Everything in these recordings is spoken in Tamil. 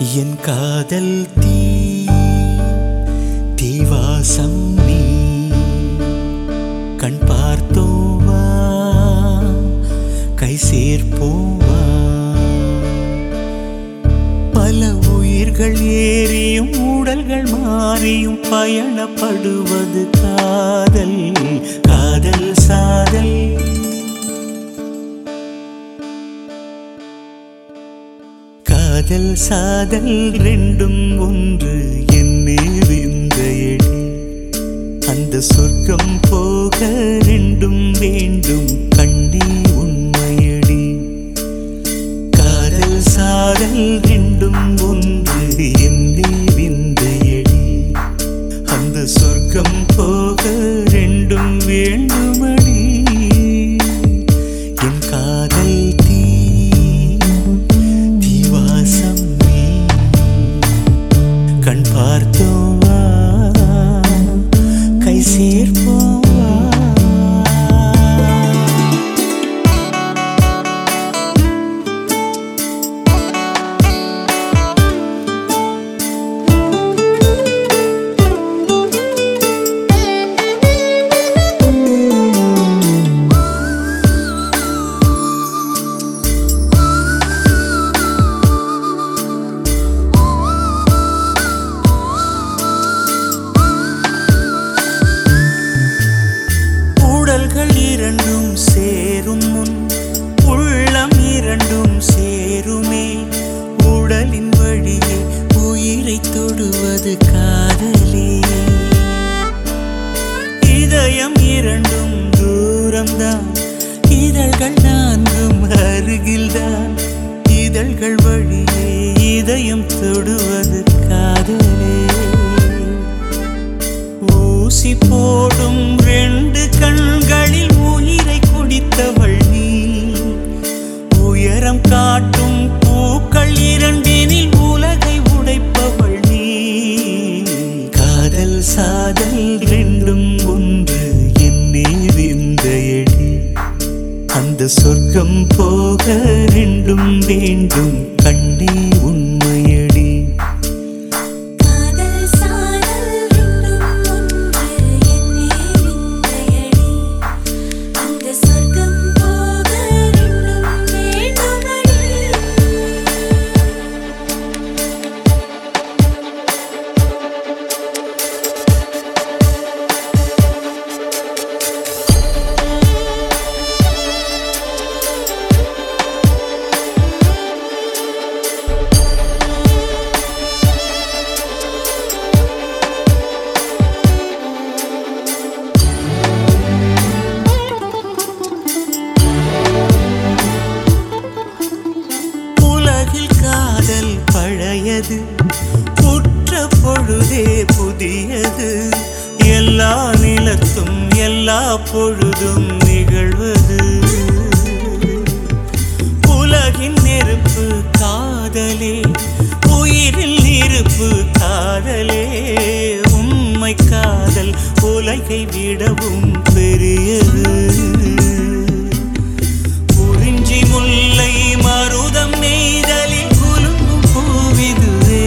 என் காதல் தீ தீவாசம் நீ கண் பார்த்தோவா கை சேர்ப்போவா பல உயிர்கள் ஏறியும் உடல்கள் மாறியும் பயணப்படுவது காதல் காதல் சாதல் காதல் சாதல் ரெண்டும் ஒன்று என்னே விந்தையடி அந்த சொர்க்கம் போக ரெண்டும் வேண்டும் கண்ணே உண்மையடி காதல் சாதல் ரெண்டும் ஒன்று என்னே விந்தையடி அந்த சொர்க்கம் போக ரெண்டும் வேண்டுமடி என் காதல் தீ தீவாசம் நீ கண் பார்த்தோவா கை சேர்ப்போவா உடல்கள் இரண்டும் சேரும் முன் உள்ளம் இரண்டும் சேருமே உடலின் வழியே உயிரை தொடுவது காதலே இதயம் இரண்டும் தூரம்தான் இதழ்கள் நான்கும் அருகில்தான் இதழ்கள் வழியே இதயம் தொடுவது காதலே ஊசி போடும் ரெண்டு கண்களில் உயிரை குடித்தவள் நீ உயரம் காட்டும் பூக்கள் இரண்டினில் உலகை உடைப்பவள் நீ காதல் சாதல் ரெண்டும் ஒன்று என்னே விந்தையடி அந்த சொர்க்கம் போக ரெண்டும் வேண்டும் கண்ணே உண்மையடி காதல் சாதல் ரெண்டும் ஒன்று என்னே விந்தையடி அந்த சொர்க்கம் போக ரெண்டும் வேண்டுமடி உலகில் காதல் பழையது உற்ற பொழுதே புதியது எல்லா நிலத்தும் எல்லா பொழுதும் நிகழ்வது உலகின் நெருப்பு காதலே உயிரில் இருப்பு காதலே உண்மை காதல் உலகை விடவும் பெரியது குறிஞ்சி முல்லை மருதம் நெய்தலில் குலுங்கும் பூவிதுவே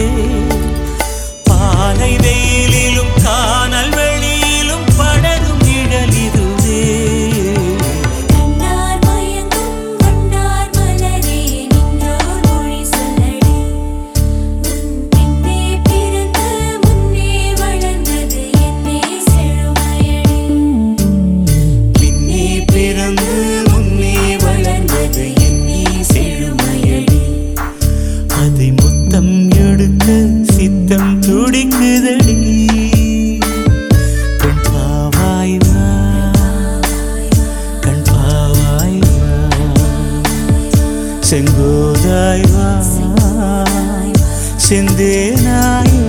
பாலை வெயிலிலும் காணல் வெளியிலும் படரும் இடலிதுவே கண்ணார் மயங்கும் வண்டார் மலரே நின்றோர் மொழி சொல்லடி உன் பின்னே பிறந்த முன்னே வளர்ந்தது என்னே செழுமையடி பின்னே பிறந்து முன்னே வளர்ந்தது என்னே செழுமையடி அதை முத்தம் எடுக்க சித்தம் துடிக்குதடி கண் பாவாய் வா கண் பாவாய் வா செங்கோதாய் வா செந்தேனாய்